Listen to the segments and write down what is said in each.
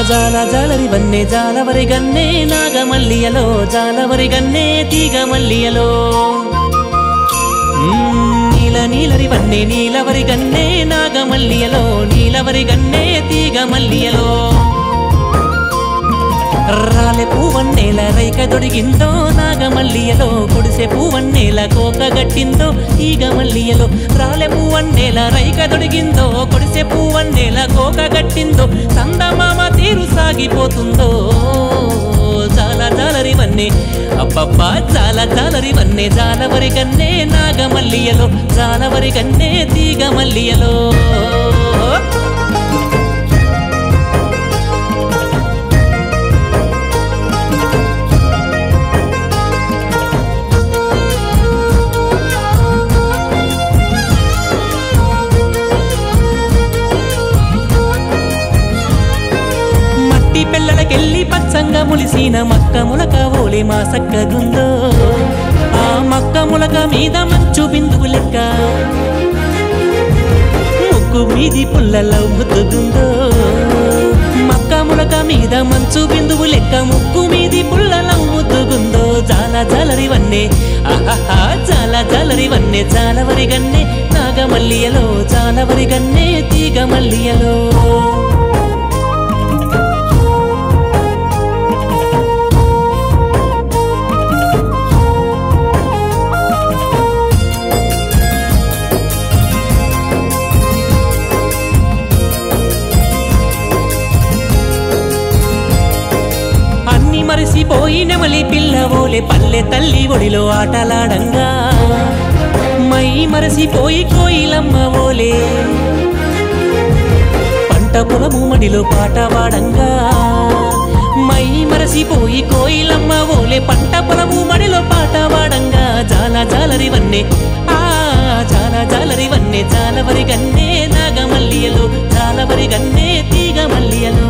జాల జాలరి వన్నే జాలవరి గన్నే నాగమల్లియలో జాలవరి గన్నే తీగ మల్లియలో మ్మ్, నీల నీలరి వన్నే నీలవరి గన్నే నాగమల్లియలో నీలవరి గన్నే తీగ మల్లియలో రాలె పూవన్నేల రైక దొడిగిందో నాగమల్లియలో కొడిసె పూవన్నేల కోక గట్టిందో ఈగ మల్లియలో రాలె పూవన్నేల రైక దొడిగిందో కొడిసె పూవన్నేల కోక గట్టిందో సందమామ తీరు సాగిపోతుందో చాలా జాలరి వన్నే అబ్బబ్బా చాలా జాలరి వన్నే జాలవరి గన్నే నాగమల్లియలో జాలవరి గన్నే తీగ మల్లియలో మట్టి పిల్లలకెళ్ళి పచ్చంగా ములిసిన మక్క ములక ఓలే మా సక్కగుందో ఆ మక్క ములక మీద మంచు బిందువు లెక్క ముక్కు మీది పుల్లలో ముద్దుగుందో మక్క ములక మీద మంచు బిందువు లెక్క ముక్కు మీది పుల్లలో ముద్దుగుందో జాల జాలరి వన్నే ఆహాహా జాల జాలరి వన్నే జాలవరి గన్నే నాగమల్లియలో జాలవరి గన్నే తీగ మల్లియలో అన్ని మరిసిపోయి నెమలి పిల్లవోలే పల్లె తల్లి ఒడిలో ఆటలాడంగా మై మరసిపోయి కోయిలమ్మ ఓలే పంట పొలము మడిలో పాట పాడంగా మై మరసిపోయి కోయిలమ్మ ఓలే పంట పొలము మడిలో పాట పాడంగా జాల జాలరి వన్నే ఆ జాల జాలరి వన్నే జాలవరి గన్నే నాగమల్లియలో జాలవరి గన్నే తీగ మల్లియలో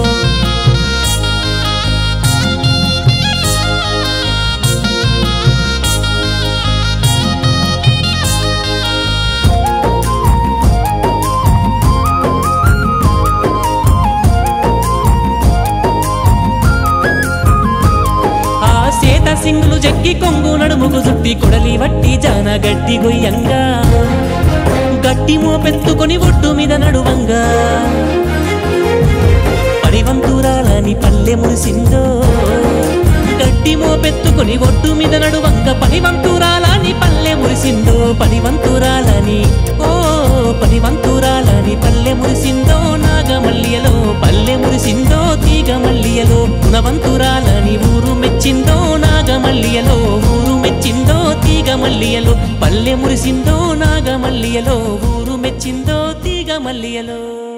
ఆ సేత సింగులు జగ్గి కొంగు నడుముకు జుట్టి కొడలి వట్టి జాన గట్టి గొయ్యంగా గట్టి మోపెత్తుకొని ఒడ్డు మీద నడువంగా పనివంతురాలని పల్లె మురిసిందో గడ్డి మోపెత్తుకొని ఒడ్డు మీద నడువంగ పనివంతురాలని పల్లె మురిసిందో పనివంతురాలని ఓ పనివంతురాలని పల్లె మురిసిందో నాగమల్లియలో పల్లె మురిసిందో తీగ మల్లియలో గుణవంతురాలని ఊరు మెచ్చిందో నాగమల్లియలో ఊరు మెచ్చిందో తీగ మల్లియలో పల్లె మురిసిందో నాగమల్లియలో ఊరు మెచ్చిందో తీగ మల్లియలో